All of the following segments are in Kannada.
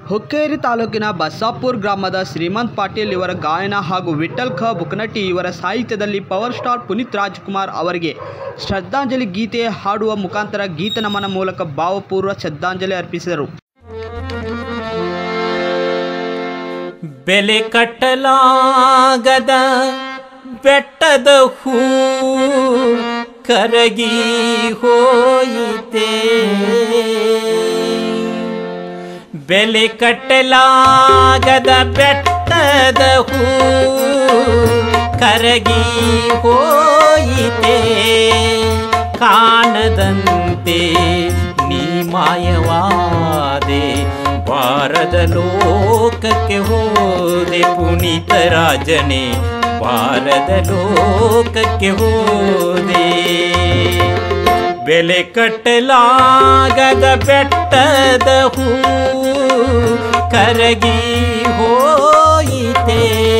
ಹುಕ್ಕೇರಿ ತಾಲೂಕಿನ ಬಸಾಪುರ್ ಗ್ರಾಮದ ಶ್ರೀಮಂತ್ ಪಾಟೀಲ್ ಇವರ ಗಾಯನ ಹಾಗೂ ವಿಠಲ್ ಖ ಬುಕನಟ್ಟಿ ಇವರ ಸಾಹಿತ್ಯದಲ್ಲಿ ಪವರ್ ಸ್ಟಾರ್ ಪುನೀತ್ ರಾಜ್ಕುಮಾರ್ ಅವರಿಗೆ ಶ್ರದ್ಧಾಂಜಲಿ ಗೀತೆ ಹಾಡುವ ಮುಖಾಂತರ ಗೀತ ನಮನ ಮೂಲಕ ಭಾವಪೂರ್ವ ಶ್ರದ್ಧಾಂಜಲಿ ಅರ್ಪಿಸಿದರು ಬೆಲೆ ಕಟ್ಟಲಾಗದ ಬೆಟ್ಟದ ಹೂ ಕರಗಿ ಹೋಯಿತೆ ಬೆಲೆ ಕಟ್ಟಲಾಗದ ಬೆಟ್ಟದ ಹೂ ಕರಗಿ ಹೋಯಿತೆ ಕಾಣದಂತೆ ನೀ ಮಾಯವಾದೆ ಭಾರದ ಲೋಕಕ್ಕೆ ಹೋದೆ ಪುನೀತ ರಾಜನೇ ಭಾರದ ಲೋಕಕ್ಕೆ ಹೋದೆ ಬೆಲೆ ಕಟ್ಟಲಾಗದ ಬೆಟ್ಟದ ಹೂ ಕರಗಿ ಹೋಯಿತೆ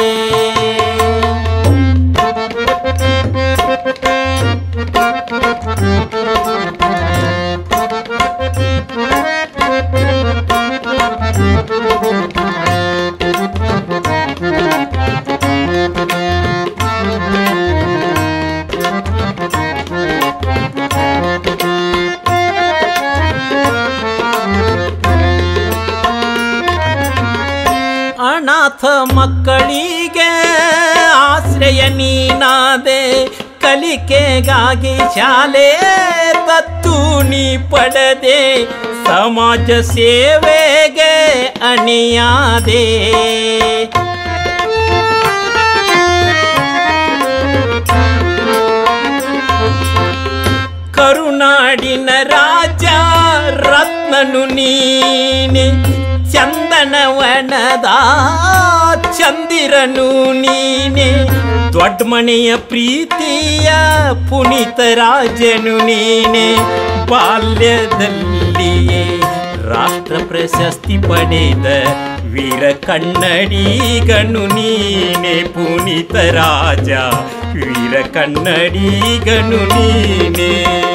ಅನಾಥ ಮಕ್ಕಳಿಗೆ ಆಶ್ರಯ ನೀನಾದೆ ಕಲಿಕೆಗಾಗಿ ಶಾಲೆ ತತ್ತು ನೀ ಪಡೆದೆ ಸಮಾಜ ಸೇವೆಗೆ ಅಣಿಯಾದೆ ಕರುನಾಡಿನ ರಾಜ ರತ್ನನು ನೀನೆ ಚಂದನವನದ ಚಂದಿರನು ನೀನೆ ದೊಡ್ಡ ಮನೆಯ ಪ್ರೀತಿಯ ಪುನೀತ ರಾಜನು ನೀನೆ ಬಾಲ್ಯದಲ್ಲಿಯೇ ರಾಷ್ಟ್ರ ಪ್ರಶಸ್ತಿ ಪಡೆದ ವೀರ ಕನ್ನಡಿಗನು ನೀನೆ ಪುನೀತ ರಾಜ ವೀರ ಕನ್ನಡಿಗನು ನೀನೆ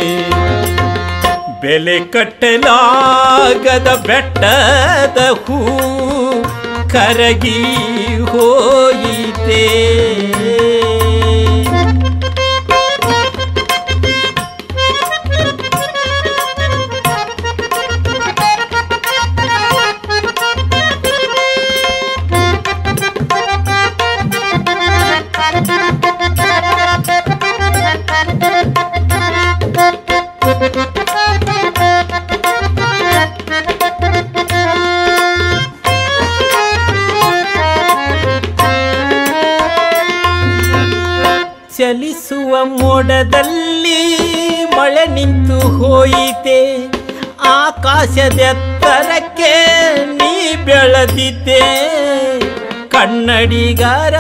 ಬೆಲೆ ಕಟ್ಟಲಾಗದ ಬೆಟ್ಟದ ಹೂ ಕರಗಿ ಹೋಯಿತೆ ಚಲಿಸುವ ಮೋಡದಲ್ಲಿ ಮಳೆ ನಿಂತು ಹೋಯಿತೆ ಆಕಾಶದೆತ್ತರಕ್ಕೆ ನೀ ಬೆಳೆದಿದ್ದೆ ಕನ್ನಡಿಗರ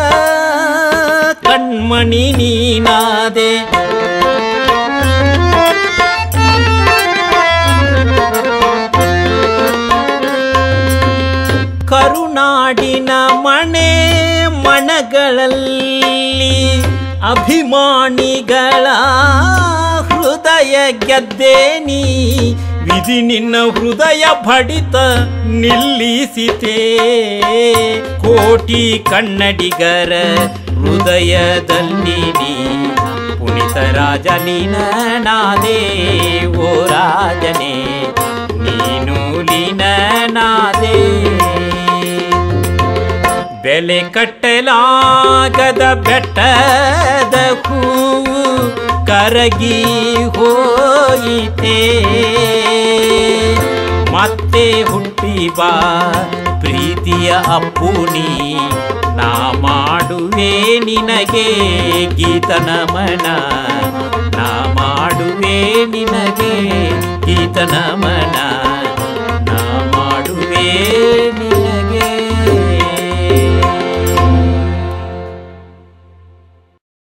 ಕಣ್ಮಣಿ ನೀನಾದೆ ಕರುನಾಡಿನ ಮನೆ ಮನಗಳಲ್ಲಿ ಅಭಿಮಾನಿಗಳ ಹೃದಯ ಗೆದ್ದೆ ನೀ ವಿಧಿ ನಿನ್ನ ಹೃದಯ ಬಡಿತ ನಿಲ್ಲಿಸಿತೆ ಕೋಟಿ ಕನ್ನಡಿಗರ ಹೃದಯದಲ್ಲಿ ನೀ ಪುನಿತ ರಾಜ ನೀನಾದೆ ಓ ರಾಜನೇ ನೀನು ಲೀನನಾದೆ ಬೆಲೆ ಕಟ್ಟಲಾಗದ ಬೆಟ್ಟದ ಹೂ ಕರಗಿ ಹೋಯಿತೆ ಮತ್ತೆ ಹುಟ್ಟಿ ಬಾ ಪ್ರೀತಿಯ ಅಪ್ಪುನಿ ನಾ ಮಾಡುವೆ ನಿನಗೆ ಗೀತ ನಮನ ನಾ ಮಾಡುವೆ ನಿನಗೆ ಗೀತ ನಮನ